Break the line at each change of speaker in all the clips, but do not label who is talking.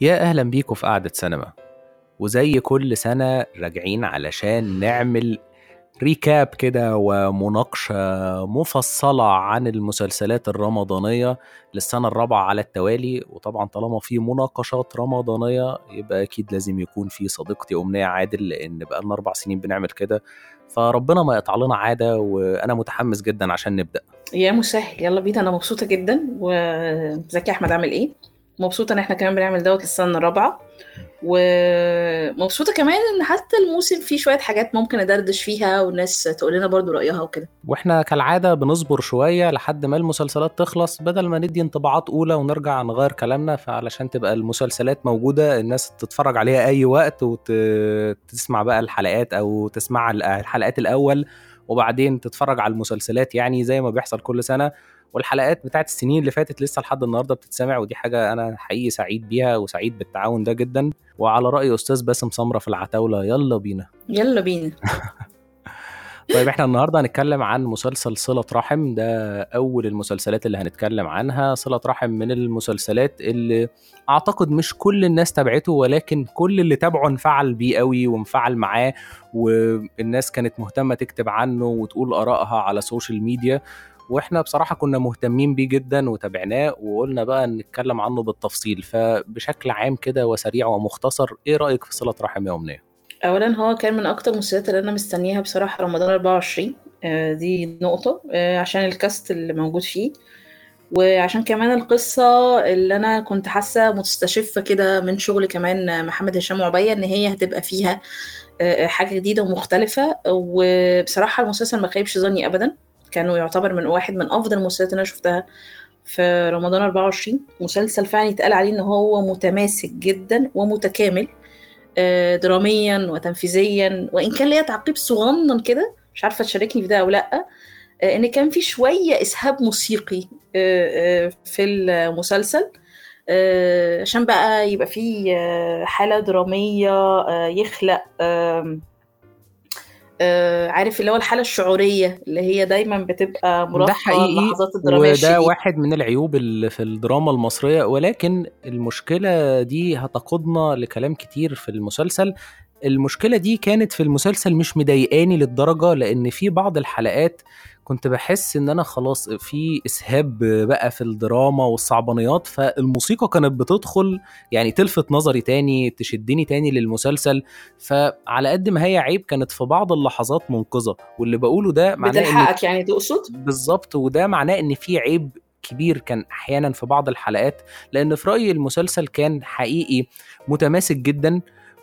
يا أهلا بيكم في قعدة سينما وزي كل سنة راجعين علشان نعمل ريكاب كده ومناقشة مفصلة عن المسلسلات الرمضانية للسنة الرابعة على التوالي وطبعا طالما في مناقشات رمضانية يبقى أكيد لازم يكون في صديقتي أمنية عادل لأن بقالنا أربع سنين بنعمل كده فربنا ما يقطع لنا عادة وأنا متحمس جدا عشان نبدأ
يا مسهل يلا بينا انا مبسوطه جدا وزكي احمد عامل ايه مبسوطه ان احنا كمان بنعمل دوت للسنه الرابعه ومبسوطه كمان ان حتى الموسم فيه شويه حاجات ممكن ندردش فيها والناس تقول لنا برضو رايها وكده
واحنا كالعادة بنصبر شوية لحد ما المسلسلات تخلص بدل ما ندي انطباعات أولى ونرجع نغير كلامنا فعلشان تبقى المسلسلات موجودة الناس تتفرج عليها أي وقت وتسمع بقى الحلقات أو تسمع الحلقات الأول وبعدين تتفرج على المسلسلات يعني زي ما بيحصل كل سنة والحلقات بتاعت السنين اللي فاتت لسه لحد النهارده بتتسمع ودي حاجه انا حقيقي سعيد بيها وسعيد بالتعاون ده جدا وعلى راي استاذ باسم سمره في العتاوله يلا بينا
يلا بينا
طيب احنا النهارده هنتكلم عن مسلسل صلة رحم ده أول المسلسلات اللي هنتكلم عنها صلة رحم من المسلسلات اللي أعتقد مش كل الناس تابعته ولكن كل اللي تابعه انفعل بيه قوي وانفعل معاه والناس كانت مهتمة تكتب عنه وتقول آرائها على السوشيال ميديا واحنا بصراحة كنا مهتمين بيه جدا وتابعناه وقلنا بقى نتكلم عنه بالتفصيل فبشكل عام كده وسريع ومختصر ايه رأيك في صلة رحم يا أمنية؟
اولا هو كان من اكتر المسلسلات اللي انا مستنياها بصراحه رمضان 24 آه، دي نقطه آه، عشان الكاست اللي موجود فيه وعشان كمان القصة اللي أنا كنت حاسة مستشفة كده من شغل كمان محمد هشام وعبية إن هي هتبقى فيها آه، حاجة جديدة ومختلفة وبصراحة المسلسل ما خيبش ظني أبدا كانوا يعتبر من واحد من أفضل المسلسلات اللي أنا شفتها في رمضان 24 مسلسل فعلا يتقال عليه إن هو متماسك جدا ومتكامل آه، دراميا وتنفيذيا وإن كان ليا تعقيب صغنن كده مش عارفة تشاركني في ده أو لأ آه، إن كان في شوية إسهاب موسيقي آه، آه، في المسلسل آه، عشان بقى يبقى فيه آه، حالة درامية آه، يخلق آم، آه، عارف اللي هو الحالة الشعورية اللي هي دايما بتبقى
ده
مرافقة
حقيقي
اللحظات الدرامية
وده
الشديدة
واحد من العيوب اللي في الدراما المصرية ولكن المشكلة دي هتقودنا لكلام كتير في المسلسل المشكلة دي كانت في المسلسل مش مضايقاني للدرجة لأن في بعض الحلقات كنت بحس إن أنا خلاص في إسهاب بقى في الدراما والصعبانيات فالموسيقى كانت بتدخل يعني تلفت نظري تاني تشدني تاني للمسلسل فعلى قد ما هي عيب كانت في بعض اللحظات منقذة واللي بقوله ده معناه إن
بتلحقك يعني تقصد
بالظبط وده معناه ان في عيب كبير كان احيانا في بعض الحلقات لان في رايي المسلسل كان حقيقي متماسك جدا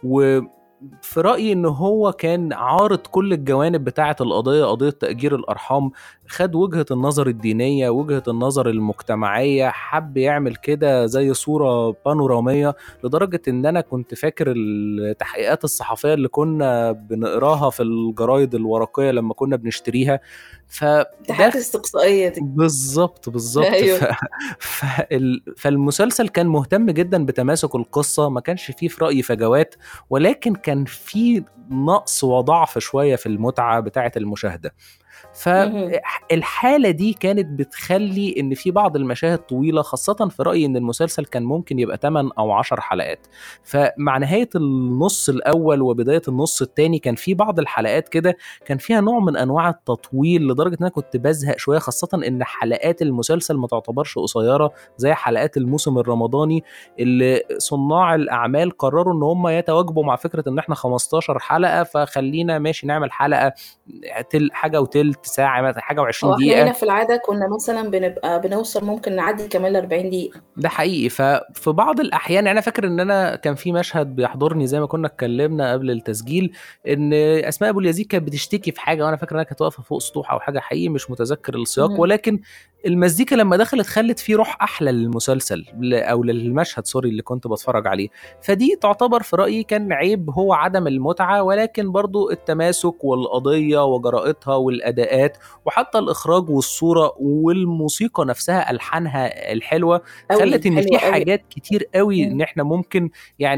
وفي رايي ان هو كان عارض كل الجوانب بتاعه القضيه قضيه تاجير الارحام خد وجهه النظر الدينيه وجهه النظر المجتمعيه حب يعمل كده زي صوره بانوراميه لدرجه ان انا كنت فاكر التحقيقات الصحفيه اللي كنا بنقراها في الجرايد الورقيه لما كنا بنشتريها فده
التحقيقات الاستقصائية دي
بالظبط بالظبط
أيوه.
ف... فال... فالمسلسل كان مهتم جدا بتماسك القصة ما كانش فيه في رأيي فجوات ولكن كان فيه نقص وضعف شوية في المتعة بتاعة المشاهدة
مهم.
فالحالة دي كانت بتخلي ان في بعض المشاهد طويلة خاصة في رأيي ان المسلسل كان ممكن يبقى 8 او 10 حلقات فمع نهاية النص الاول وبداية النص الثاني كان في بعض الحلقات كده كان فيها نوع من انواع التطويل لدرجة ان انا كنت بزهق شوية خاصة ان حلقات المسلسل ما تعتبرش قصيرة زي حلقات الموسم الرمضاني اللي صناع الاعمال قرروا ان هم يتواجبوا مع فكرة ان احنا 15 حلقة فخلينا ماشي نعمل حلقة تل حاجة وتلت ساعة مثلا حاجة و20
هو احنا
دقيقة
هنا في العادة كنا مثلا بنبقى بنوصل ممكن نعدي كمان 40 دقيقة
ده حقيقي ففي بعض الاحيان يعني انا فاكر ان انا كان في مشهد بيحضرني زي ما كنا اتكلمنا قبل التسجيل ان اسماء ابو اليزيد كانت بتشتكي في حاجه وانا فاكر انها كانت واقفه فوق سطوح او حاجه حقيقي مش متذكر السياق
مهم.
ولكن المزيكا لما دخلت خلت فيه روح احلى للمسلسل ل- او للمشهد سوري اللي كنت بتفرج عليه فدي تعتبر في رايي كان عيب هو عدم المتعه ولكن برضو التماسك والقضيه وجرائتها والاداءات وحتى الاخراج والصوره والموسيقى نفسها الحانها الحلوه
أوي
خلت ان
حلوة
في
أوي
حاجات كتير قوي
مم.
ان احنا ممكن يعني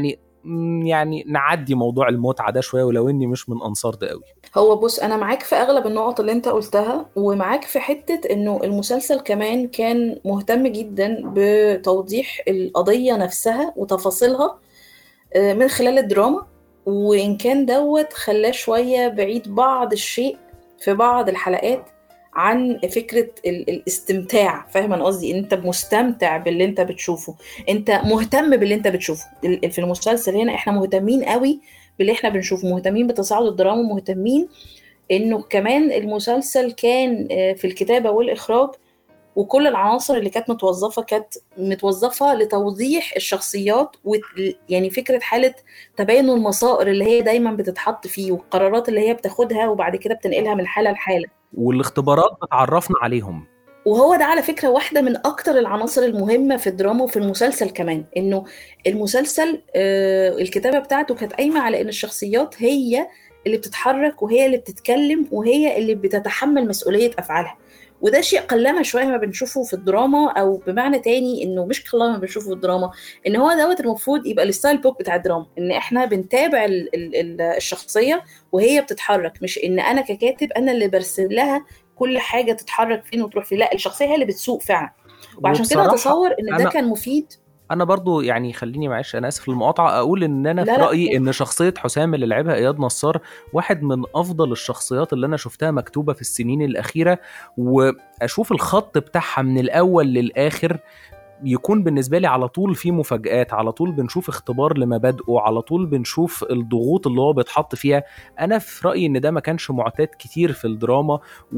يعني نعدي موضوع المتعه ده شويه ولو اني مش من انصار ده قوي
هو بص انا معاك في اغلب النقط اللي انت قلتها ومعاك في حته انه المسلسل كمان كان مهتم جدا بتوضيح القضيه نفسها وتفاصيلها آه، من خلال الدراما وإن كان دوت خلاه شوية بعيد بعض الشيء في بعض الحلقات عن فكرة الاستمتاع فاهم أنا قصدي أنت مستمتع باللي أنت بتشوفه أنت مهتم باللي أنت بتشوفه في المسلسل هنا إحنا مهتمين قوي باللي إحنا بنشوفه مهتمين بتصاعد الدراما مهتمين إنه كمان المسلسل كان آه، في الكتابة والإخراج وكل العناصر اللي كانت متوظفه كانت متوظفه لتوضيح الشخصيات و يعني فكره حاله تباين المصائر اللي هي دايما بتتحط فيه والقرارات اللي هي بتاخدها وبعد كده بتنقلها من حاله لحاله
والاختبارات بتعرفنا عليهم
وهو ده على فكره واحده من اكتر العناصر المهمه في الدراما وفي المسلسل كمان انه المسلسل آه الكتابه بتاعته كانت قايمه على ان الشخصيات هي اللي بتتحرك وهي اللي بتتكلم وهي اللي بتتحمل مسؤوليه افعالها وده شيء قلما شويه ما بنشوفه في الدراما او بمعنى تاني انه مش قلما بنشوفه في الدراما ان هو دوت المفروض يبقى الستايل بوك بتاع الدراما ان احنا بنتابع ال ال الشخصيه وهي بتتحرك مش ان انا ككاتب انا اللي برسم لها كل حاجه تتحرك فين وتروح فين لا الشخصيه هي اللي بتسوق فعلا وعشان كده اتصور ان ده كان مفيد
انا برضو يعني خليني معلش انا اسف المقاطعه اقول ان انا في رايي ان شخصيه حسام اللي لعبها اياد نصار واحد من افضل الشخصيات اللي انا شفتها مكتوبه في السنين الاخيره واشوف الخط بتاعها من الاول للاخر يكون بالنسبه لي على طول في مفاجآت على طول بنشوف اختبار لمبادئه على طول بنشوف الضغوط اللي هو بيتحط فيها انا في رايي ان ده ما كانش معتاد كتير في الدراما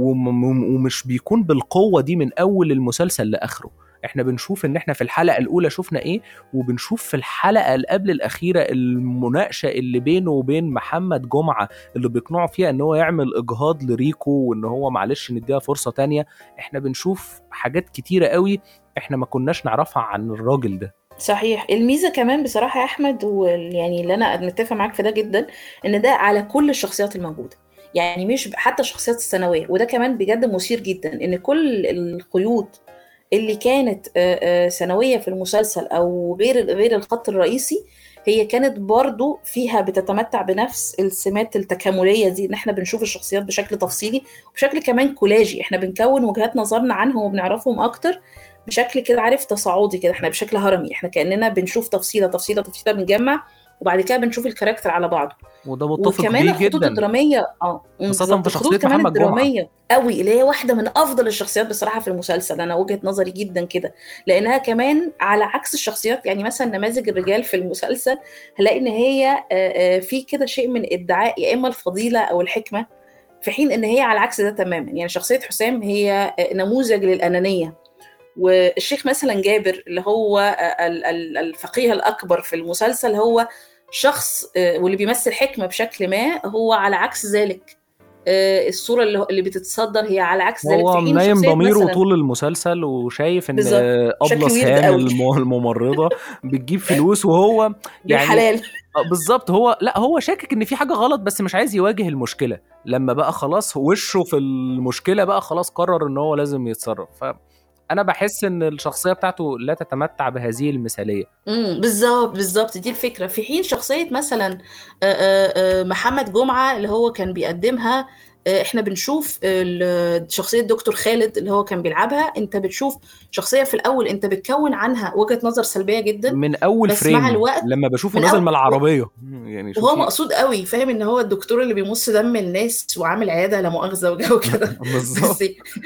ومش بيكون بالقوه دي من اول المسلسل لاخره احنا بنشوف ان احنا في الحلقه الاولى شفنا ايه وبنشوف في الحلقه اللي قبل الاخيره المناقشه اللي بينه وبين محمد جمعه اللي بيقنعه فيها ان هو يعمل اجهاض لريكو وان هو معلش نديها فرصه تانية احنا بنشوف حاجات كتيره قوي احنا ما كناش نعرفها عن الراجل ده
صحيح الميزه كمان بصراحه يا احمد ويعني اللي انا متفق معاك في ده جدا ان ده على كل الشخصيات الموجوده يعني مش حتى الشخصيات الثانويه وده كمان بجد مثير جدا ان كل القيود اللي كانت ثانويه في المسلسل او غير غير الخط الرئيسي هي كانت برضو فيها بتتمتع بنفس السمات التكاملية دي ان احنا بنشوف الشخصيات بشكل تفصيلي وبشكل كمان كولاجي احنا بنكون وجهات نظرنا عنهم وبنعرفهم اكتر بشكل كده عارف تصاعدي كده احنا بشكل هرمي احنا كاننا بنشوف تفصيله تفصيله تفصيله بنجمع وبعد كده بنشوف الكاركتر على بعضه
وده متفق
وكمان الخطوط الدراميه اه
خاصه في شخصيه محمد
الدراميه قوي اللي هي واحده من افضل الشخصيات بصراحه في المسلسل انا وجهه نظري جدا كده لانها كمان على عكس الشخصيات يعني مثلا نماذج الرجال في المسلسل هلاقي ان هي في كده شيء من ادعاء يا اما الفضيله او الحكمه في حين ان هي على عكس ده تماما يعني شخصيه حسام هي نموذج للانانيه والشيخ مثلا جابر اللي هو الفقيه الاكبر في المسلسل هو شخص واللي بيمثل حكمه بشكل ما هو على عكس ذلك الصوره اللي اللي بتتصدر هي على عكس ذلك
هو نايم ضميره طول المسلسل وشايف ان ابله سهام الممرضه بتجيب فلوس وهو
يعني حلال
بالظبط هو لا هو شاكك ان في حاجه غلط بس مش عايز يواجه المشكله لما بقى خلاص وشه في المشكله بقى خلاص قرر ان هو لازم يتصرف ف انا بحس ان الشخصيه بتاعته لا تتمتع بهذه المثاليه
امم بالظبط بالظبط دي الفكره في حين شخصيه مثلا آآ آآ محمد جمعه اللي هو كان بيقدمها احنا بنشوف شخصيه دكتور خالد اللي هو كان بيلعبها انت بتشوف شخصيه في الاول انت بتكون عنها وجهه نظر سلبيه جدا
من اول
بس
فريم
مع الوقت
لما بشوفه نازل من العربيه يعني
وهو مقصود قوي فاهم ان هو الدكتور اللي بيمص دم الناس وعامل عياده لا مؤاخذه وجو كده
بالظبط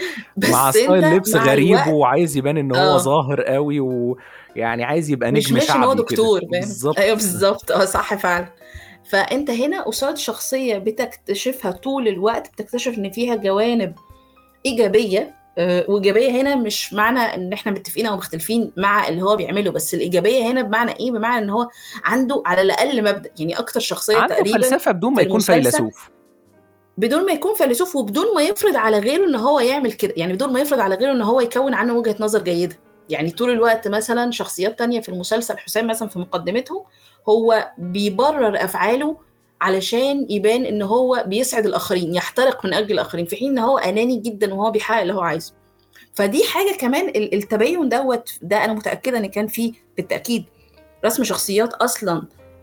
مع ستايل لبس غريب وعايز يبان ان هو ظاهر قوي ويعني عايز يبقى نجم
مش
شعبي
مش هو دكتور
فاهم
بالظبط ايوه بالظبط اه صح فعلا فانت هنا قصاد شخصيه بتكتشفها طول الوقت بتكتشف ان فيها جوانب ايجابيه وايجابيه هنا مش معنى ان احنا متفقين او مختلفين مع اللي هو بيعمله بس الايجابيه هنا بمعنى ايه بمعنى ان هو عنده على الاقل مبدا يعني اكتر شخصيه
عنده
تقريبا
فلسفه بدون ما يكون فيلسوف
بدون ما يكون فيلسوف وبدون ما يفرض على غيره ان هو يعمل كده يعني بدون ما يفرض على غيره ان هو يكون عنه وجهه نظر جيده يعني طول الوقت مثلا شخصيات تانية في المسلسل حسام مثلا في مقدمتهم هو بيبرر افعاله علشان يبان ان هو بيسعد الاخرين يحترق من اجل الاخرين في حين ان هو اناني جدا وهو بيحقق اللي هو عايزه فدي حاجه كمان التباين دوت ده انا متاكده ان كان فيه بالتاكيد رسم شخصيات اصلا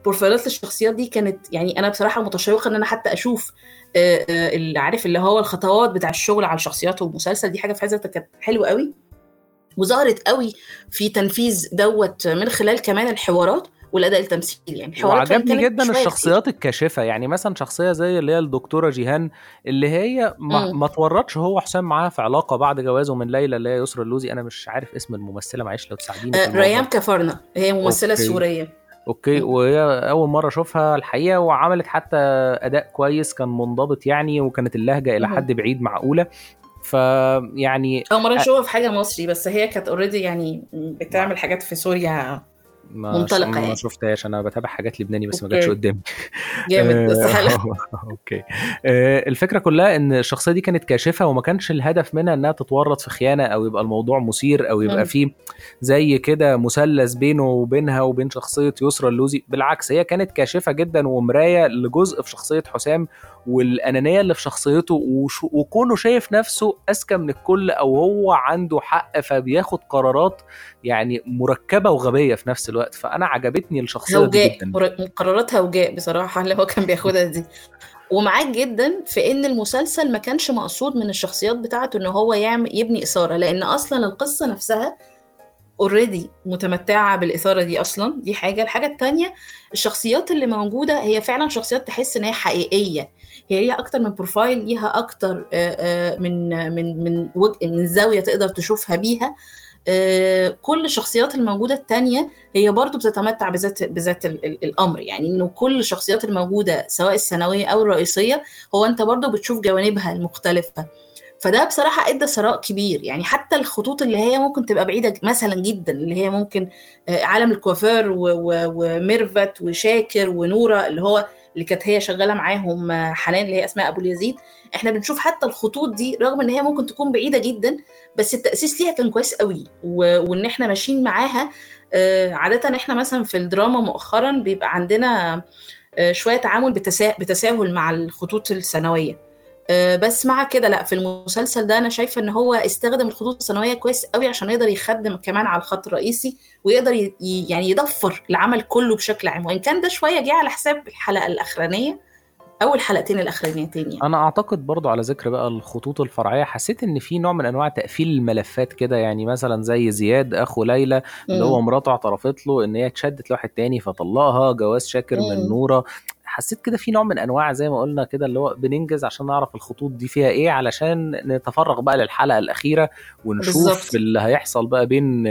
بروفايلات للشخصيات دي كانت يعني انا بصراحه متشوقه ان انا حتى اشوف آه، آه، اللي عارف اللي هو الخطوات بتاع الشغل على الشخصيات والمسلسل دي حاجه في حد ذاتها كانت حلوه قوي وظهرت قوي في تنفيذ دوت من خلال كمان الحوارات والاداء التمثيلي يعني
الحوارات وعجبني جدا الشخصيات كتير. الكاشفه يعني مثلا شخصيه زي اللي هي الدكتوره جيهان اللي هي ما, ما تورطش هو حسام معاها في علاقه بعد جوازه من ليلى اللي هي يسرا اللوزي انا مش عارف اسم الممثله معلش لو تساعديني
آه ريان كفرنا هي ممثله أوكي. سوريه
اوكي وهي اول مره اشوفها الحقيقه وعملت حتى اداء كويس كان منضبط يعني وكانت اللهجه الى حد بعيد معقوله فيعني
اول مره اشوفها في حاجه مصري بس هي كانت اوريدي يعني بتعمل حاجات في سوريا
ما منطلقه ما يعني. شفتهاش انا بتابع حاجات لبناني بس ما جاتش قدامي
جامد بس
اوكي آه، الفكره كلها ان الشخصيه دي كانت كاشفه وما كانش الهدف منها انها تتورط في خيانه او يبقى الموضوع مثير او يبقى فيه زي كده مثلث بينه وبينها وبين شخصيه يسرا اللوزي بالعكس هي كانت كاشفه جدا ومرايه لجزء في شخصيه حسام والانانيه اللي في شخصيته وكونه شايف نفسه اذكى من الكل او هو عنده حق فبياخد قرارات يعني مركبه وغبيه في نفس الوقت فانا عجبتني الشخصيه
دي جدا قرارات هوجاء بصراحه اللي هو كان بياخدها دي ومعاك جدا في ان المسلسل ما كانش مقصود من الشخصيات بتاعته ان هو يعمل يبني اثاره لان اصلا القصه نفسها اوريدي متمتعه بالاثاره دي اصلا دي حاجه الحاجه الثانيه الشخصيات اللي موجوده هي فعلا شخصيات تحس ان هي حقيقيه هي ليها اكتر من بروفايل ليها اكتر من من من من زاويه تقدر تشوفها بيها كل الشخصيات الموجودة التانية هي برضو بتتمتع بذات بذات الأمر يعني إنه كل الشخصيات الموجودة سواء الثانوية أو الرئيسية هو أنت برضو بتشوف جوانبها المختلفة فده بصراحة ادى ثراء كبير يعني حتى الخطوط اللي هي ممكن تبقى بعيدة مثلا جدا اللي هي ممكن عالم الكوافير وميرفت وشاكر ونورة اللي هو اللي كانت هي شغاله معاهم حنان اللي هي اسماء ابو اليزيد احنا بنشوف حتى الخطوط دي رغم ان هي ممكن تكون بعيده جدا بس التاسيس ليها كان كويس قوي و... وان احنا ماشيين معاها آه عاده احنا مثلا في الدراما مؤخرا بيبقى عندنا آه شويه تعامل بتسا... بتساهل مع الخطوط الثانويه آه بس مع كده لا في المسلسل ده انا شايفه ان هو استخدم الخطوط الثانويه كويس قوي عشان يقدر يخدم كمان على الخط الرئيسي ويقدر ي... يعني يضفر العمل كله بشكل عام وان كان ده شويه جه على حساب الحلقه الاخرانيه او الحلقتين الاخرانيتين يعني.
انا اعتقد برضو على ذكر بقى الخطوط الفرعيه حسيت ان في نوع من انواع تقفيل الملفات كده يعني مثلا زي زياد اخو ليلى اللي هو مراته اعترفت له ان هي اتشدت لواحد تاني فطلقها جواز شاكر مم. من نوره حسيت كده في نوع من انواع زي ما قلنا كده اللي هو بننجز عشان نعرف الخطوط دي فيها ايه علشان نتفرغ بقى للحلقه الاخيره ونشوف بالزبط. اللي هيحصل بقى بين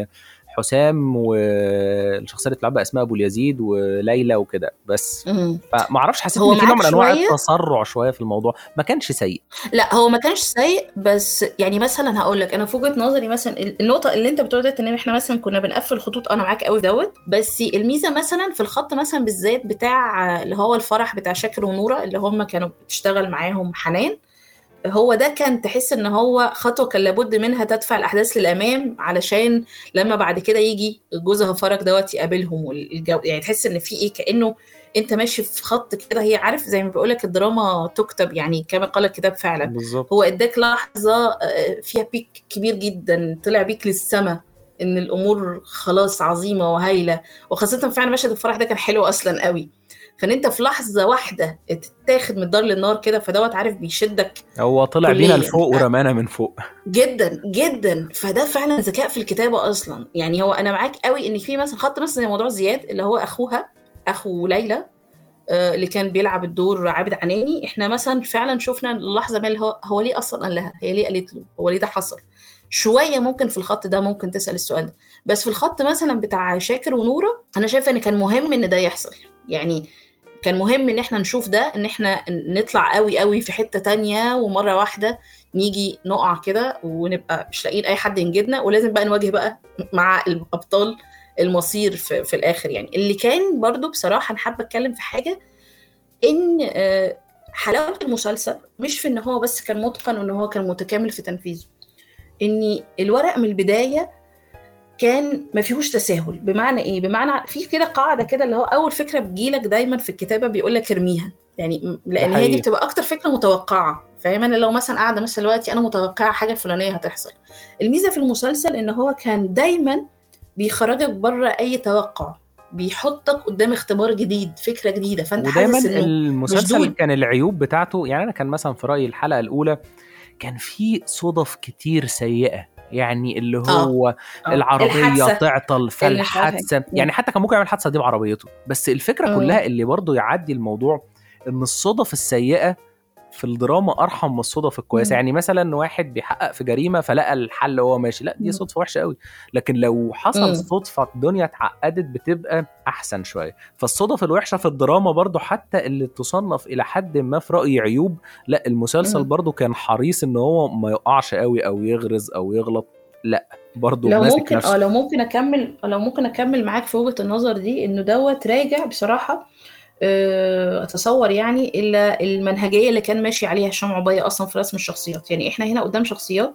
حسام والشخصيه اللي بتلعبها اسماء ابو اليزيد وليلى وكده بس فما اعرفش حسيت ان في نوع من انواع التسرع شويه في الموضوع ما كانش سيء
لا هو ما كانش سيء بس يعني مثلا هقول لك انا في وجهه نظري مثلا النقطه اللي انت بتقول ان احنا مثلا كنا بنقفل خطوط انا معاك قوي دوت بس الميزه مثلا في الخط مثلا بالذات بتاع اللي هو الفرح بتاع شاكر ونوره اللي هم كانوا بتشتغل معاهم حنان هو ده كان تحس ان هو خطوه كان لابد منها تدفع الاحداث للامام علشان لما بعد كده يجي جوزها فرج دوت يقابلهم والجو يعني تحس ان في ايه كانه انت ماشي في خط كده هي عارف زي ما بقول لك الدراما تكتب يعني كما قال الكتاب فعلا
بالزبط.
هو اداك لحظه فيها بيك كبير جدا طلع بيك للسما ان الامور خلاص عظيمه وهايله وخاصه فعلا مشهد الفرح ده كان حلو اصلا قوي فان انت في لحظه واحده تتاخد من الدار للنار كده فدوت عارف بيشدك
هو طلع بينا لفوق ورمانا من فوق
جدا جدا فده فعلا ذكاء في الكتابه اصلا يعني هو انا معاك قوي ان في مثلا خط مثلا زي موضوع زياد اللي هو اخوها اخو ليلى آه اللي كان بيلعب الدور عابد عناني احنا مثلا فعلا شفنا اللحظه ما اللي هو هو ليه اصلا قال لها هي ليه قالت له هو ليه ده حصل شويه ممكن في الخط ده ممكن تسال السؤال ده بس في الخط مثلا بتاع شاكر ونوره انا شايفه ان كان مهم ان ده يحصل يعني كان مهم ان احنا نشوف ده ان احنا نطلع قوي قوي في حته تانية ومره واحده نيجي نقع كده ونبقى مش لاقيين اي حد ينجدنا ولازم بقى نواجه بقى مع الابطال المصير في, في الاخر يعني اللي كان برضو بصراحه انا حابه اتكلم في حاجه ان حلاوه المسلسل مش في ان هو بس كان متقن وان هو كان متكامل في تنفيذه ان الورق من البدايه كان ما فيهوش تساهل بمعنى ايه بمعنى في كده قاعده كده اللي هو اول فكره بتجيلك دايما في الكتابه بيقول لك ارميها يعني لان هي دي بتبقى اكتر فكره متوقعه فاهم انا لو مثلا قاعده مثلا دلوقتي انا متوقعه حاجه فلانيه هتحصل الميزه في المسلسل ان هو كان دايما بيخرجك بره اي توقع بيحطك قدام اختبار جديد فكره جديده فانت
ودايما
حاسس انه
المسلسل
مشدود.
كان العيوب بتاعته يعني انا كان مثلا في رايي الحلقه الاولى كان في صدف كتير سيئه يعني اللي
آه.
هو
آه.
العربيه
الحادثة.
تعطل
اللي مش عارفة
فالحادثه
إيه.
يعني حتى كان ممكن يعمل حادثه دي بعربيته بس الفكره
مم.
كلها اللي برضه يعدي الموضوع ان الصدف السيئه في الدراما ارحم من الصدف الكويسه
مم.
يعني مثلا واحد بيحقق في جريمه فلقى الحل وهو ماشي لا دي
مم.
صدفه وحشه قوي لكن لو حصل
مم.
صدفه الدنيا اتعقدت بتبقى احسن شويه فالصدف الوحشه في الدراما برضو حتى اللي تصنف الى حد ما في رايي عيوب لا المسلسل
مم.
برضو كان حريص ان هو ما يقعش قوي او يغرز او يغلط لا برضو
لو
ماسك
ممكن
نفسه
اه لو ممكن اكمل لو ممكن اكمل معاك في وجهة النظر دي انه دوت راجع بصراحة آه، اتصور يعني الا المنهجية اللي كان ماشي عليها هشام عبية اصلا في رسم الشخصيات يعني احنا هنا قدام شخصيات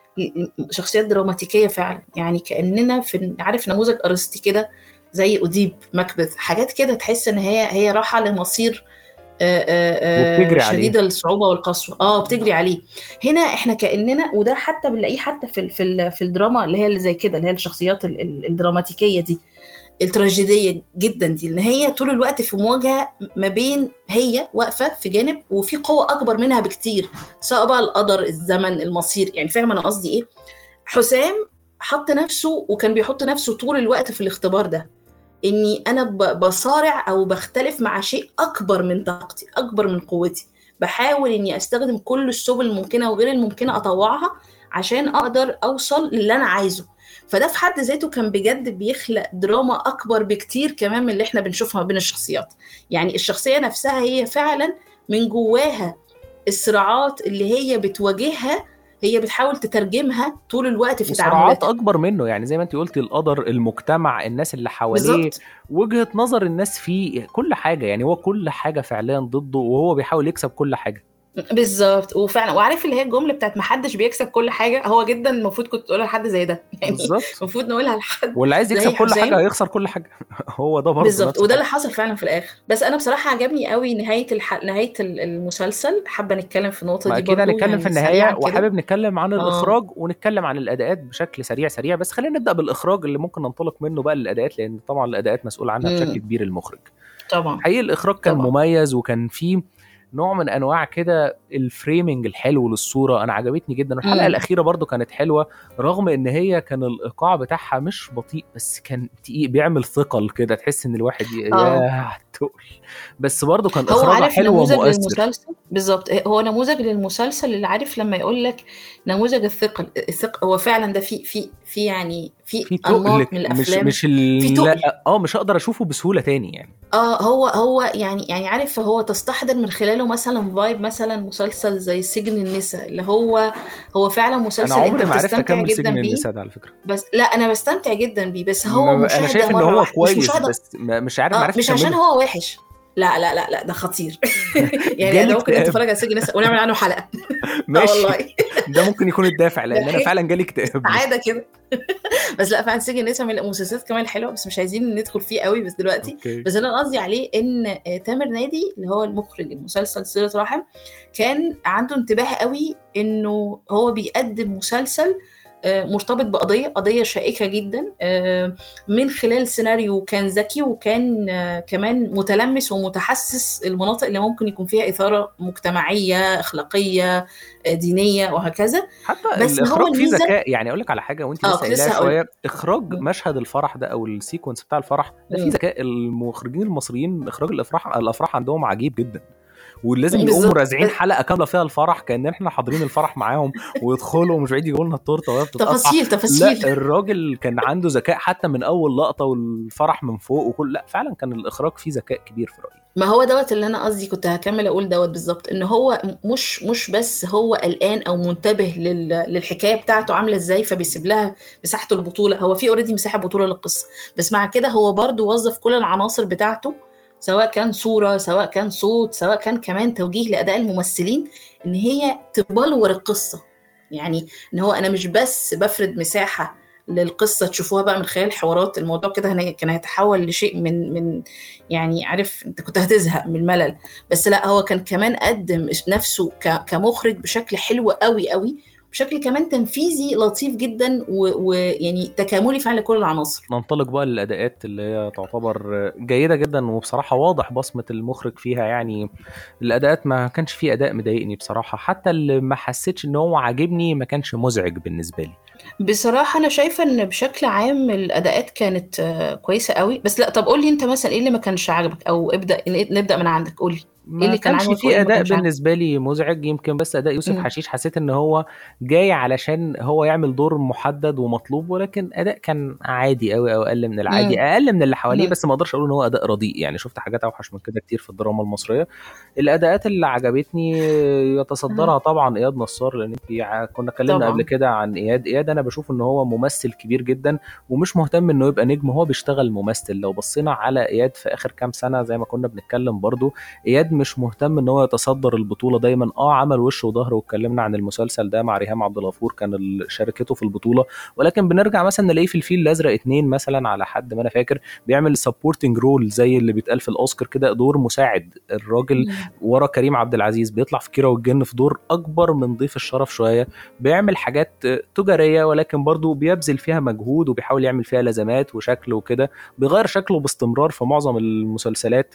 شخصيات دراماتيكية فعلا يعني كأننا في عارف نموذج ارسطي كده زي أديب مكبث حاجات كده تحس ان هي هي راحة لمصير آه، آه، آه،
وبتجري عليه.
شديد الصعوبة والقسوة اه بتجري عليه هنا احنا كاننا وده حتى بنلاقيه حتى في ال- في ال- في الدراما اللي هي اللي زي كده اللي هي الشخصيات ال- ال- الدراماتيكيه دي التراجيديه جدا دي ان هي طول الوقت في مواجهه ما بين هي واقفه في جانب وفي قوه اكبر منها بكتير سواء بقى القدر الزمن المصير يعني فاهم انا قصدي ايه حسام حط نفسه وكان بيحط نفسه طول الوقت في الاختبار ده اني انا ب- بصارع او بختلف مع شيء اكبر من طاقتي اكبر من قوتي بحاول اني استخدم كل السبل الممكنه وغير الممكنه اطوعها عشان اقدر اوصل للي انا عايزه فده في حد ذاته كان بجد بيخلق دراما اكبر بكتير كمان من اللي احنا بنشوفها ما بين الشخصيات يعني الشخصيه نفسها هي فعلا من جواها الصراعات اللي هي بتواجهها هي بتحاول تترجمها طول الوقت في
وصراعات
تعاملاتها
اكبر منه يعني زي ما انت قلتي القدر المجتمع الناس اللي حواليه
بالظبط
وجهه نظر الناس فيه كل حاجه يعني هو كل حاجه فعليا ضده وهو بيحاول يكسب كل حاجه
بالظبط وفعلا وعارف اللي هي الجمله بتاعت محدش بيكسب كل حاجه هو جدا المفروض كنت تقولها لحد زي ده يعني
بالظبط
المفروض نقولها لحد
واللي عايز
زي
يكسب كل
حسام.
حاجه هيخسر كل حاجه هو ده برضه
بالظبط
نفس
وده اللي
الحاجة.
حصل فعلا في الاخر بس انا بصراحه عجبني قوي نهايه الح... نهايه ال- المسلسل حابه نتكلم في النقطه
ما
دي
اكيد
برضو
هنتكلم
يعني
في
سريعاً
النهايه
كده.
وحابب نتكلم عن
آه.
الاخراج ونتكلم عن الاداءات بشكل سريع سريع بس خلينا نبدا بالاخراج اللي ممكن ننطلق منه بقى للاداءات لان طبعا الاداءات مسؤول عنها
مم.
بشكل كبير المخرج
طبعا
حقيقي الاخراج كان
طبعا.
مميز وكان فيه نوع من انواع كده الفريمنج الحلو للصوره انا عجبتني جدا والحلقه
مم.
الاخيره برضو كانت حلوه رغم ان هي كان الايقاع بتاعها مش بطيء بس كان تقيل بيعمل ثقل كده تحس ان الواحد ي-
آه.
ياه تقل بس برضو كان
هو
اخراجها
عارف
حلو
نموذج
ومؤثر
للمسلسل بالظبط هو نموذج للمسلسل اللي عارف لما يقول لك نموذج الثقل الثقل هو فعلا ده في في في يعني في,
في
انماط
تقل
من
مش
الافلام
مش ال-
في تقل.
لا اه مش هقدر اشوفه بسهوله تاني يعني
اه هو هو يعني يعني عارف هو تستحضر من خلاله مثلا فايب مثلا مسلسل زي سجن النساء اللي هو هو فعلا
انا
مسلسل
عمري
انت
ما عرفت
بتستمتع
اكمل
جدا
سجن
بيه
النساء ده على فكره
بس لا انا بستمتع جدا بيه بس هو
ما- انا
مشاهده
شايف ان
مره
هو
واحدة. مش
كويس
مشاهده
بس ما- مش عارف ما
اه
عرفتش
مش عشان
أكمله.
هو وحش لا لا لا لا ده خطير يعني
جالي
ده ممكن
اكتئاب.
نتفرج على سجن النساء ونعمل عنه حلقه اه
ماشي
والله
ده ممكن يكون الدافع لان انا
حقيقي.
فعلا جالي اكتئاب
عاده كده بس لا فعلا سجن النساء من المسلسلات كمان الحلوه بس مش عايزين ندخل فيه قوي بس دلوقتي
اوكي
بس اللي انا قصدي عليه ان آه، تامر نادي اللي هو المخرج المسلسل صله رحم كان عنده انتباه قوي انه هو بيقدم مسلسل آه، مرتبط بقضيه قضيه شائكه جدا آه، من خلال سيناريو كان ذكي وكان آه، كمان متلمس ومتحسس المناطق اللي ممكن يكون فيها اثاره مجتمعيه اخلاقيه آه، دينيه وهكذا
حتى
بس هو
الاخراج فيه
الميزة-
ذكاء يعني اقول لك على حاجه وانت
اه،
لسه
كنت
قايلها
لسه هقول.
شويه اخراج
مم.
مشهد الفرح ده او السيكونس بتاع الفرح ده فيه
مم.
ذكاء المخرجين المصريين اخراج الافراح الافراح عندهم عجيب جدا ولازم يقوموا
بالظبط.
رازعين
بس-
حلقه كامله فيها الفرح كان احنا حاضرين الفرح معاهم ويدخلوا ومش بعيد يجيبوا لنا التورته وهي بتتقطع
تفاصيل تفاصيل
لا الراجل كان عنده ذكاء حتى من اول لقطه والفرح من فوق وكل لا فعلا كان الاخراج فيه ذكاء كبير في رايي
ما هو دوت اللي انا قصدي كنت هكمل اقول دوت بالظبط ان هو مش مش بس هو قلقان او منتبه لل... للحكايه بتاعته عامله ازاي فبيسيب لها مساحه البطوله هو في اوريدي مساحه بطوله للقصه بس مع كده هو برضو وظف كل العناصر بتاعته سواء كان صوره سواء كان صوت سواء كان كمان توجيه لاداء الممثلين ان هي تبلور القصه يعني ان هو انا مش بس بفرد مساحه للقصه تشوفوها بقى من خلال حوارات الموضوع كده هن- كان هيتحول لشيء من من يعني عارف انت كنت هتزهق من الملل بس لا هو كان كمان قدم نفسه ك- كمخرج بشكل حلو قوي قوي بشكل كمان تنفيذي لطيف جدا ويعني تكاملي فعلا لكل العناصر
ننطلق بقى للاداءات اللي هي تعتبر جيده جدا وبصراحه واضح بصمه المخرج فيها يعني الاداءات ما كانش فيه اداء مضايقني بصراحه حتى اللي ما حسيتش ان هو عاجبني ما كانش مزعج بالنسبه لي
بصراحة أنا شايفة إن بشكل عام الأداءات كانت كويسة قوي بس لا طب قول لي أنت مثلا إيه اللي ما كانش عاجبك أو ابدأ نبدأ من عندك قول لي
ما اللي كان كانش في اداء بالنسبه لي مزعج يمكن بس اداء يوسف م. حشيش حسيت ان هو جاي علشان هو يعمل دور محدد ومطلوب ولكن اداء كان عادي قوي او اقل من العادي م. اقل من اللي حواليه بس ما اقدرش اقول ان هو اداء رديء يعني شفت حاجات اوحش من كده كتير في الدراما المصريه الاداءات اللي عجبتني يتصدرها طبعا اياد نصار لان انت كنا اتكلمنا قبل كده عن اياد اياد انا بشوف ان هو ممثل كبير جدا ومش مهتم انه يبقى نجم هو بيشتغل ممثل لو بصينا على اياد في اخر كام سنه زي ما كنا بنتكلم برضو اياد مش مهتم ان هو يتصدر البطوله دايما اه عمل وش وظهر واتكلمنا عن المسلسل ده مع ريهام عبد الغفور كان شاركته في البطوله ولكن بنرجع مثلا نلاقيه في الفيل الازرق اتنين مثلا على حد ما انا فاكر بيعمل سبورتنج رول زي اللي بيتقال في الاوسكار كده دور مساعد الراجل ورا كريم عبد العزيز بيطلع في كيرة والجن في دور اكبر من ضيف الشرف شويه بيعمل حاجات تجاريه ولكن برضه بيبذل فيها مجهود وبيحاول يعمل فيها لزمات وشكل وكده بيغير شكله باستمرار في معظم المسلسلات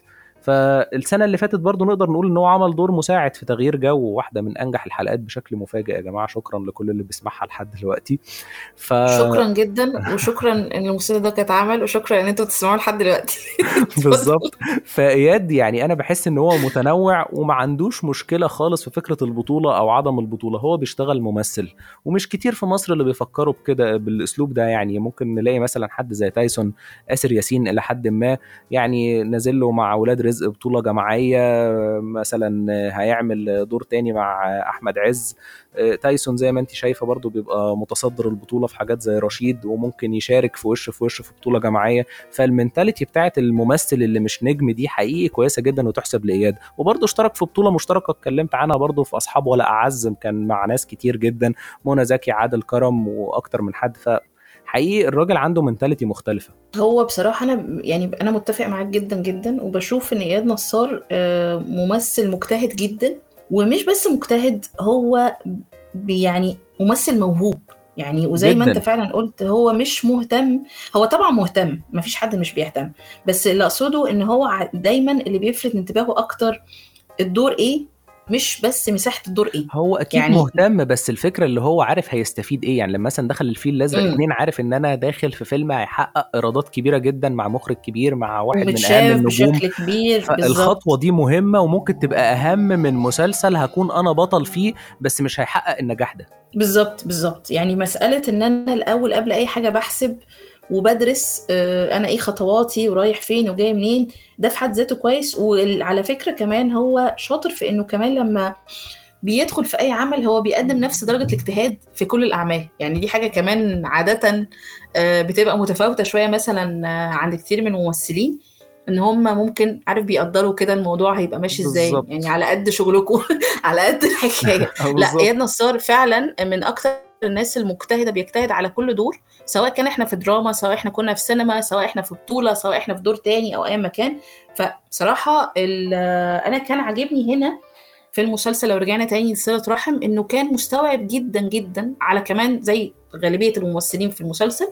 فالسنه اللي فاتت برضو نقدر نقول ان هو عمل دور مساعد في تغيير جو واحده من انجح الحلقات بشكل مفاجئ يا جماعه شكرا لكل اللي بيسمعها لحد دلوقتي
ف... شكرا جدا وشكرا ان المسلسل ده كان اتعمل وشكرا ان انتوا بتسمعوه لحد دلوقتي
بالظبط فاياد يعني انا بحس ان هو متنوع وما عندوش مشكله خالص في فكره البطوله او عدم البطوله هو بيشتغل ممثل ومش كتير في مصر اللي بيفكروا بكده بالاسلوب ده يعني ممكن نلاقي مثلا حد زي تايسون اسر ياسين الى حد ما يعني نازل له مع اولاد رزق بطوله جماعيه مثلا هيعمل دور تاني مع احمد عز تايسون زي ما انت شايفه برضو بيبقى متصدر البطوله في حاجات زي رشيد وممكن يشارك في وش في وش في بطوله جماعيه فالمنتاليتي بتاعت الممثل اللي مش نجم دي حقيقي كويسه جدا وتحسب لاياد وبرضه اشترك في بطوله مشتركه اتكلمت عنها برضه في اصحاب ولا اعز كان مع ناس كتير جدا منى زكي عادل كرم واكتر من حد ف حقيقي الراجل عنده منتاليتي مختلفه
هو بصراحه انا يعني انا متفق معاك جدا جدا وبشوف ان اياد نصار ممثل مجتهد جدا ومش بس مجتهد هو يعني ممثل موهوب يعني وزي ما انت فعلا قلت هو مش مهتم هو طبعا مهتم مفيش حد مش بيهتم بس اللي اقصده ان هو دايما اللي بيفرد انتباهه اكتر الدور ايه مش بس مساحه الدور ايه
هو اكيد يعني مهتم بس الفكره اللي هو عارف هيستفيد ايه يعني لما مثلا دخل الفيل الازرق اتنين عارف ان انا داخل في فيلم هيحقق ايرادات كبيره جدا مع مخرج كبير مع واحد من اهم النجوم
بشكل كبير
الخطوه دي مهمه وممكن تبقى اهم من مسلسل هكون انا بطل فيه بس مش هيحقق النجاح ده
بالظبط بالظبط يعني مساله ان انا الاول قبل اي حاجه بحسب وبدرس انا ايه خطواتي ورايح فين وجاي منين ده في حد ذاته كويس وعلى فكره كمان هو شاطر في انه كمان لما بيدخل في اي عمل هو بيقدم نفس درجه الاجتهاد في كل الاعمال يعني دي حاجه كمان عاده بتبقى متفاوته شويه مثلا عند كتير من الممثلين ان هم ممكن عارف بيقدروا كده الموضوع هيبقى ماشي ازاي يعني على قد شغلكم على قد الحكايه لا اياد نصار فعلا من اكتر الناس المجتهده بيجتهد على كل دور سواء كان احنا في دراما سواء احنا كنا في سينما سواء احنا في بطوله سواء احنا في دور تاني او اي مكان فبصراحه انا كان عاجبني هنا في المسلسل لو رجعنا تاني لصله رحم انه كان مستوعب جدا جدا على كمان زي غالبيه الممثلين في المسلسل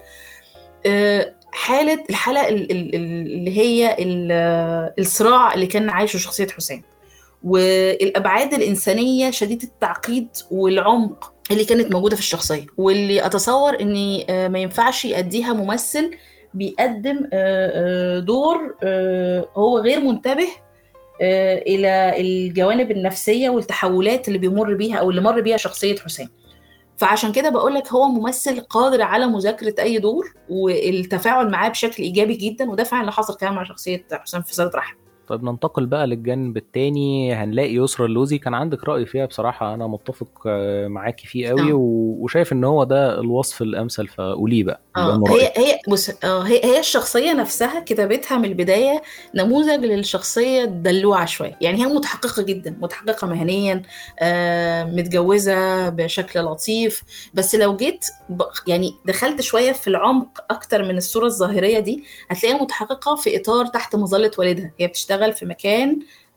حاله الحلقه اللي هي الصراع اللي كان عايشه شخصيه حسام والابعاد الانسانيه شديده التعقيد والعمق اللي كانت موجوده في الشخصيه واللي اتصور ان ما ينفعش يأديها ممثل بيقدم دور هو غير منتبه الى الجوانب النفسيه والتحولات اللي بيمر بيها او اللي مر بيها شخصيه حسام فعشان كده بقول لك هو ممثل قادر على مذاكره اي دور والتفاعل معاه بشكل ايجابي جدا وده فعلا اللي حصل كمان مع شخصيه حسام في صله رحم
طيب ننتقل بقى للجانب التاني هنلاقي يسرا اللوزي كان عندك رأي فيها بصراحة أنا متفق معاكي فيه قوي وشايف إن هو ده الوصف الأمثل فقوليه بقى
اه هي هي بص اه هي هي الشخصية نفسها كتابتها من البداية نموذج للشخصية الدلوعة شوية يعني هي متحققة جدا متحققة مهنيا آه متجوزة بشكل لطيف بس لو جيت يعني دخلت شوية في العمق أكتر من الصورة الظاهرية دي هتلاقيها متحققة في إطار تحت مظلة والدها هي بتشتغل بتشتغل في مكان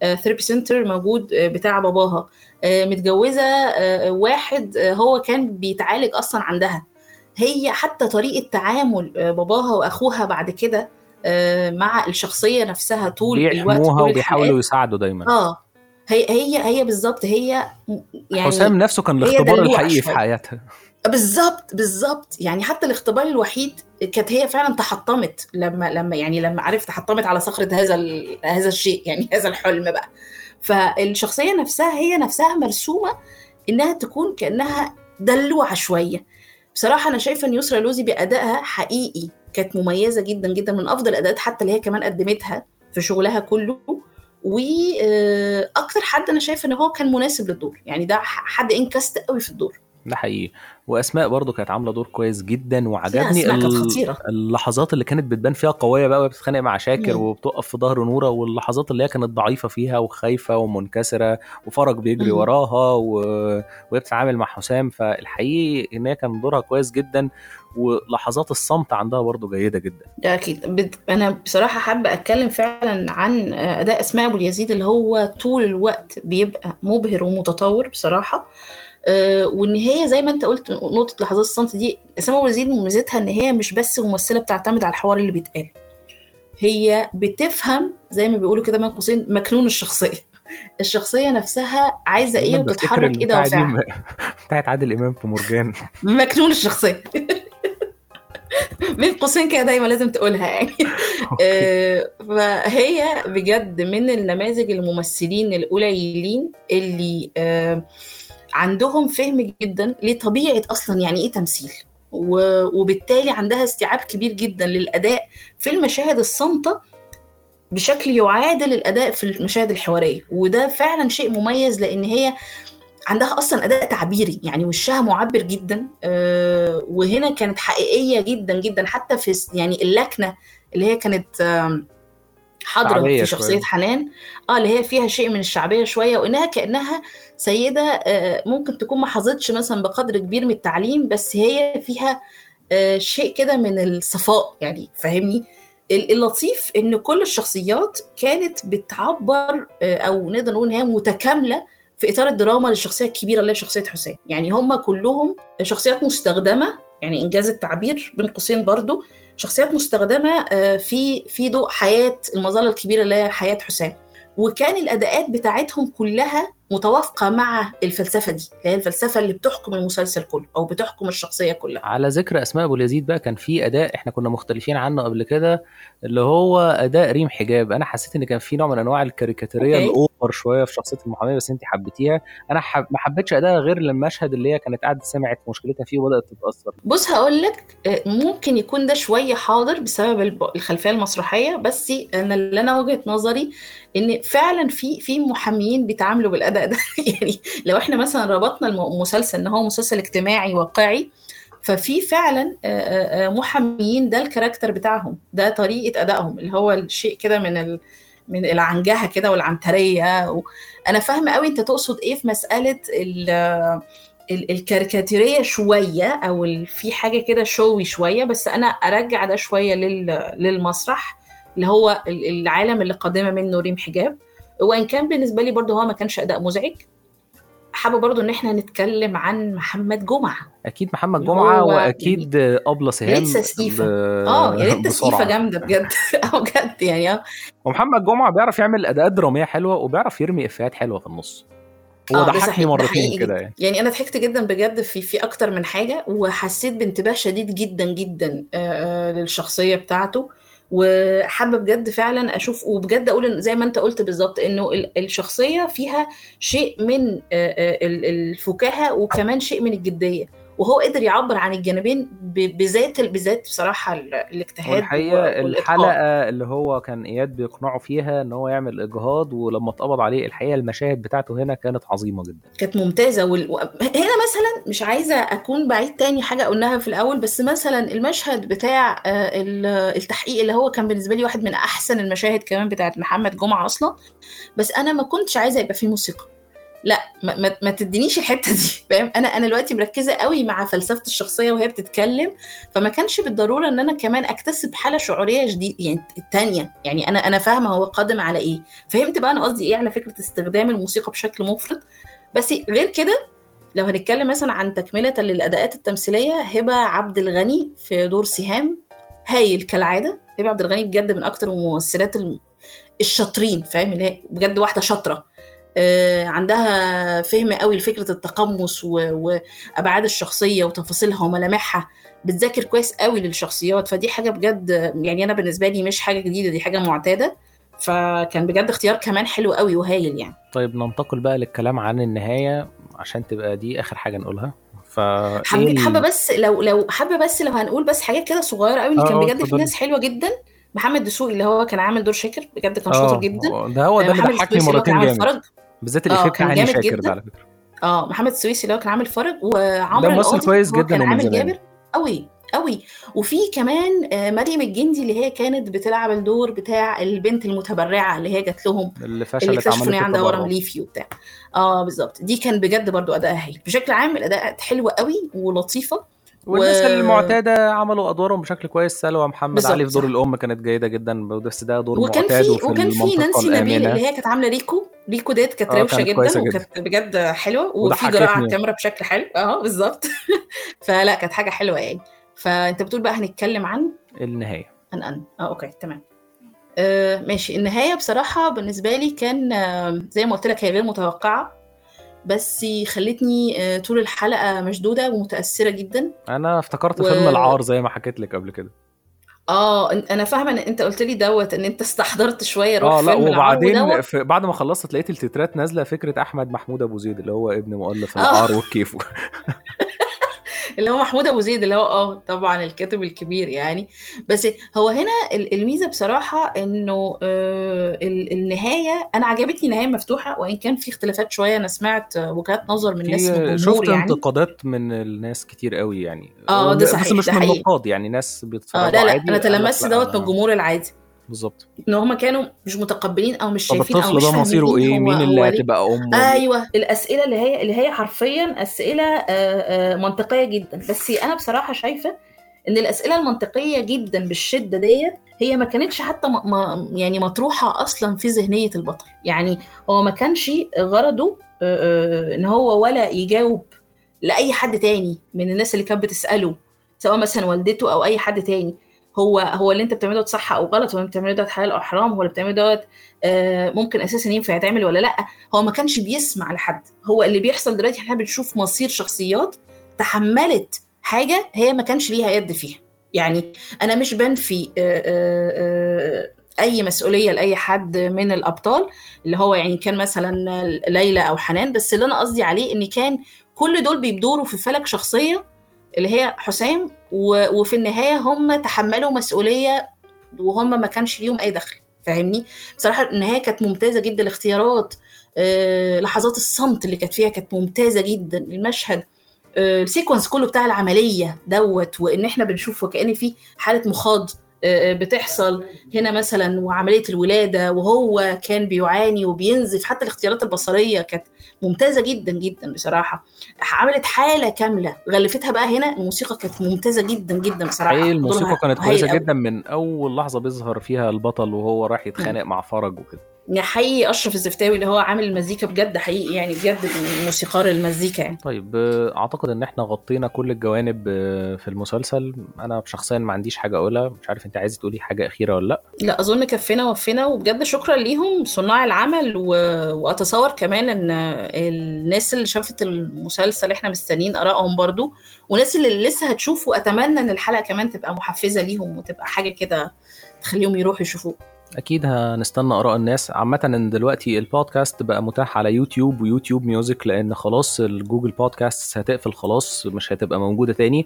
ثيرابي سنتر موجود آه، بتاع باباها آه، متجوزه آه، واحد آه، هو كان بيتعالج اصلا عندها هي حتى طريقه تعامل آه، باباها واخوها بعد كده آه، مع الشخصيه نفسها طول الوقت
بيحموها
طول
وبيحاولوا
الحلقات
يساعدوا دايما
اه هي هي هي بالظبط هي يعني
حسام نفسه كان
هي
الاختبار
دلوعة
الحقيقي في
شوية.
حياتها
بالظبط بالظبط يعني حتى الاختبار الوحيد كانت هي فعلا تحطمت لما لما يعني لما عرفت تحطمت على صخره هذا ال- هذا الشيء يعني هذا الحلم بقى فالشخصيه نفسها هي نفسها مرسومه انها تكون كانها دلوعه شويه بصراحه انا شايفه ان يسرا لوزي بادائها حقيقي كانت مميزه جدا جدا من افضل الاداءات حتى اللي هي كمان قدمتها في شغلها كله واكتر حد انا شايفه ان هو كان مناسب للدور يعني ده حد انكست قوي في الدور
ده حقيقي واسماء برضو كانت عامله دور كويس جدا
لا
وعجبني
اسماء كانت
ال-
خطيره
اللحظات اللي كانت بتبان فيها قويه بقى وهي بتتخانق مع شاكر
مم.
وبتقف في ظهر نوره واللحظات اللي هي كانت ضعيفه فيها وخايفه ومنكسره وفرج بيجري
مم.
وراها و... وهي بتتعامل مع حسام فالحقيقي ان هي كان دورها كويس جدا ولحظات الصمت عندها برضو جيده جدا
ده اكيد بد- انا بصراحه حابه اتكلم فعلا عن اداء اسماء ابو اليزيد اللي هو طول الوقت بيبقى مبهر ومتطور بصراحه آه، وان هي زي ما انت قلت نقطه لحظات الصمت دي اسماء ابو اليزيد مميزتها ان هي مش بس ممثله بتعتمد على الحوار اللي بيتقال هي بتفهم زي ما بيقولوا كده بين قوسين مكنون الشخصيه الشخصيه نفسها عايزه ايه
دايماً بفتكر
وتتحرك ايه
البتاعة
دوافعها
دي بتاعت عادل امام في مرجان
مكنون الشخصيه بين قوسين كده دايما لازم تقولها يعني آه، فهي بجد من النماذج الممثلين القليلين اللي آه، عندهم فهم جدا لطبيعة أصلا يعني إيه تمثيل و- وبالتالي عندها استيعاب كبير جدا للأداء في المشاهد الصامتة بشكل يعادل الأداء في المشاهد الحوارية وده فعلا شيء مميز لأن هي عندها اصلا اداء تعبيري يعني وشها معبر جدا آه، وهنا كانت حقيقيه جدا جدا حتى في س- يعني اللكنه اللي هي كانت آم، حاضره
شعبية
في شخصيه
شوية.
حنان اه اللي هي فيها شيء من الشعبيه شويه وانها كانها سيده آه، ممكن تكون ما حظتش مثلا بقدر كبير من التعليم بس هي فيها آه، شيء كده من الصفاء يعني فاهمني ال- اللطيف ان كل الشخصيات كانت بتعبر آه، او نقدر نقول ان هي متكامله في اطار الدراما للشخصيه الكبيره اللي هي شخصيه حسين يعني هم كلهم شخصيات مستخدمه يعني انجاز التعبير بين قوسين برضو شخصيات مستخدمه آه، في في ضوء حياه المظله الكبيره اللي هي حياه حسام وكان الاداءات بتاعتهم كلها متوافقه مع الفلسفه دي اللي هي الفلسفه اللي بتحكم المسلسل كله او بتحكم الشخصيه كلها
على ذكر اسماء ابو اليزيد بقى كان في اداء احنا كنا مختلفين عنه قبل كده اللي هو اداء ريم حجاب انا حسيت ان كان في نوع من انواع الكاريكاتيريه
أوكي.
الاوفر شويه في شخصيه المحاميه بس انت حبيتيها انا حب... ما حبيتش اداءها غير المشهد اللي هي كانت قاعده سمعت مشكلتها فيه وبدات تتاثر
بص هقول لك آه، ممكن يكون ده شويه حاضر بسبب الب- الخلفيه المسرحيه بس انا اللي انا وجهه نظري ان فعلا في في محاميين بيتعاملوا بالاداء ده يعني لو احنا مثلا ربطنا الم- المسلسل ان هو مسلسل اجتماعي واقعي ففي فعلا آه، آه، آه، محاميين ده الكاركتر بتاعهم ده طريقه ادائهم اللي هو الشيء كده من ال من العنجهه كده والعنتريه و... انا فاهمه قوي انت تقصد ايه في مساله ال ال- الكاريكاتيريه شويه او ال- في حاجه كده شوي شويه بس انا ارجع ده شويه لل- للمسرح اللي هو ال- العالم اللي قادمه منه ريم حجاب وان كان بالنسبه لي برضه هو ما كانش اداء مزعج حابه برضه ان احنا نتكلم عن محمد جمعه
اكيد محمد
اللي
جمعه
هو
واكيد ابله سهام
يا ريت تسقيفة.
ب-
اه يا ريت تسقيفه
بسرعة.
جامده بجد اه بجد يعني اه
ومحمد جمعه بيعرف يعمل اداءات دراميه حلوه وبيعرف يرمي افيهات حلوه في النص هو
آه، ده
ضحكني
صحيح، ده
مرتين
حقيقي
كده
جدا.
يعني
يعني انا ضحكت جدا بجد في في اكتر من حاجه وحسيت بانتباه شديد جدا جدا آه، آه، للشخصيه بتاعته وحابه بجد فعلا اشوف وبجد اقول إن زي ما انت قلت بالظبط انه ال- الشخصيه فيها شيء من آه، آه، ال- الفكاهه وكمان شيء من الجديه وهو قدر يعبر عن الجانبين ب- بذات بذات بصراحه ال- الاجتهاد
والحقيقه
والإتقان.
الحلقه اللي هو كان اياد بيقنعه فيها ان هو يعمل اجهاض ولما اتقبض عليه الحقيقه المشاهد بتاعته هنا كانت عظيمه جدا
كانت ممتازة وال... و- هنا مثلا مش عايزة أكون بعيد تاني حاجة قلناها في الأول بس مثلا المشهد بتاع آه، ال- التحقيق اللي هو كان بالنسبة لي واحد من أحسن المشاهد كمان بتاعت محمد جمعة أصلا بس أنا ما كنتش عايزة يبقى فيه موسيقى لا ما, ما, ما تدينيش الحته دي فاهم انا انا دلوقتي مركزه قوي مع فلسفه الشخصيه وهي بتتكلم فما كانش بالضروره ان انا كمان اكتسب حاله شعوريه جديده يعني الثانيه يعني انا انا فاهمه هو قادم على ايه فهمت بقى انا قصدي ايه على فكره استخدام الموسيقى بشكل مفرط بس غير كده لو هنتكلم مثلا عن تكمله للاداءات التمثيليه هبه عبد الغني في دور سهام هايل كالعاده هبه عبد الغني بجد من اكتر الممثلات الشاطرين فاهم اللي هي بجد واحده شاطره آه، عندها فهم قوي لفكره التقمص وابعاد الشخصيه وتفاصيلها وملامحها بتذاكر كويس قوي للشخصيات فدي حاجه بجد يعني انا بالنسبه لي مش حاجه جديده دي حاجه معتاده فكان بجد اختيار كمان حلو قوي وهايل يعني
طيب ننتقل بقى للكلام عن النهايه عشان تبقى دي اخر حاجه نقولها ف
حابه بس لو لو حابه بس لو هنقول بس حاجات كده صغيره قوي اللي كان آه، بجد في ناس حلوه جدا محمد دسوقي اللي هو كان عامل دور شاكر بجد كان شاطر جدا
ده هو ده اللي ضحكني مرتين جامد بالذات اللي كان هاني شاكر ده على فكره
اه محمد السويسي اللي هو كان عامل فرج وعمرو
ده ممثل كويس جدا
كان عامل جابر قوي قوي وفي كمان آه، مريم الجندي اللي هي كانت بتلعب الدور بتاع البنت المتبرعه اللي هي جات لهم
اللي فشلت
اللي اكتشفوا ان عندها ورم ليفي وبتاع اه بالظبط دي كان بجد برضو اداء هايل بشكل عام الاداء حلوه قوي ولطيفه
والناس و... المعتاده عملوا ادوارهم بشكل كويس سلوى محمد بالزبط. علي في دور الام كانت جيده جدا بس ده دور
وكان
معتاد
في وكان في نانسي نبيل اللي هي كانت عامله ريكو ريكو ديت كانت آه، روشه جدا وكانت بجد حلوه وفي جراءه على الكاميرا بشكل حلو اه بالظبط فلا كانت حاجه حلوه يعني فانت بتقول بقى هنتكلم عن
النهايه
عن ان اه اوكي تمام آه ماشي النهايه بصراحه بالنسبه لي كان آه زي ما قلت لك هي غير متوقعه بس خلتني آه، طول الحلقه مشدوده ومتاثره جدا
انا افتكرت و... فيلم العار زي ما حكيت لك قبل كده
اه انا فاهمه ان انت قلت لي دوت ان انت استحضرت شويه
روح اه لا فيلم وبعدين في بعد ما خلصت لقيت التترات نازله فكره احمد محمود ابو زيد اللي هو ابن مؤلف العار والكيفو
اللي هو محمود ابو زيد اللي هو اه طبعا الكاتب الكبير يعني بس هو هنا الميزه بصراحه انه آه النهايه انا عجبتني نهايه مفتوحه وان كان في اختلافات شويه انا سمعت وجهات نظر من ناس
من شفت يعني. انتقادات من الناس كتير قوي يعني
اه ده صحيح
بس مش من نقاد يعني ناس بيتفرجوا
آه لا لا انا تلمست دوت من الجمهور العادي
بالظبط
ان هم كانوا مش متقبلين او مش شايفين
او
مش
ده مصيره ايه مين اللي هتبقى امه
ايوه الاسئله اللي هي اللي هي حرفيا اسئله آه، آه، منطقيه جدا بس انا بصراحه شايفه ان الاسئله المنطقيه جدا بالشده ديت هي ما كانتش حتى ما يعني مطروحه اصلا في ذهنيه البطل يعني هو ما كانش غرضه آه، ان هو ولا يجاوب لاي حد تاني من الناس اللي كانت بتساله سواء مثلا والدته او اي حد تاني هو هو اللي انت بتعمله دوت صح او غلط هو اللي بتعمله دوت حلال او حرام هو اللي بتعمله دوت آه، ممكن اساسا ينفع يتعمل ولا لا هو ما كانش بيسمع لحد هو اللي بيحصل دلوقتي احنا بنشوف مصير شخصيات تحملت حاجه هي ما كانش ليها يد فيها يعني انا مش بنفي آه، آه، اي مسؤوليه لاي حد من الابطال اللي هو يعني كان مثلا ليلى او حنان بس اللي انا قصدي عليه ان كان كل دول بيدوروا في فلك شخصيه اللي هي حسام وفي النهايه هم تحملوا مسؤوليه وهم ما كانش ليهم اي دخل فاهمني بصراحه النهايه كانت ممتازه جدا الاختيارات آه، لحظات الصمت اللي كانت فيها كانت ممتازه جدا المشهد آه، السيكونس كله بتاع العمليه دوت وان احنا بنشوف وكان في حاله مخاض آه، بتحصل هنا مثلا وعمليه الولاده وهو كان بيعاني وبينزف حتى الاختيارات البصريه كانت ممتازه جدا جدا بصراحه عملت حاله كامله غلفتها بقى هنا الموسيقى كانت ممتازه جدا جدا بصراحه
حقيقي الموسيقى كانت كويسه جدا من اول لحظه بيظهر فيها البطل وهو راح يتخانق مع فرج وكده
حقيقي اشرف الزفتاوي اللي هو عامل المزيكا بجد حقيقي يعني بجد موسيقار المزيكا يعني
طيب اعتقد ان احنا غطينا كل الجوانب في المسلسل انا شخصيا ما عنديش حاجه اقولها مش عارف انت عايزه تقولي حاجه اخيره ولا لا
لا اظن كفينا وفينا وبجد شكرا ليهم صناع العمل و... واتصور كمان ان الناس اللي شافت المسلسل احنا مستنيين ارائهم برضو والناس اللي لسه هتشوفه اتمنى ان الحلقه كمان تبقى محفزه ليهم وتبقى حاجه كده تخليهم يروحوا يشوفوه
اكيد هنستنى اراء الناس عامه ان دلوقتي البودكاست بقى متاح على يوتيوب ويوتيوب ميوزك لان خلاص الجوجل بودكاست هتقفل خلاص مش هتبقى موجوده تاني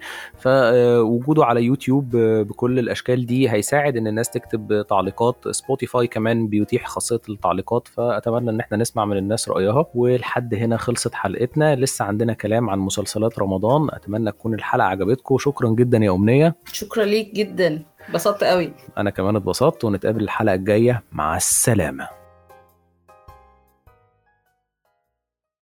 فوجوده على يوتيوب بكل الاشكال دي هيساعد ان الناس تكتب تعليقات سبوتيفاي كمان بيتيح خاصيه التعليقات فاتمنى ان احنا نسمع من الناس رايها ولحد هنا خلصت حلقتنا لسه عندنا كلام عن مسلسلات رمضان اتمنى تكون الحلقه عجبتكم شكرا جدا يا امنيه
شكرا ليك جدا اتبسطت قوي
انا كمان اتبسطت ونتقابل الحلقه الجايه مع السلامه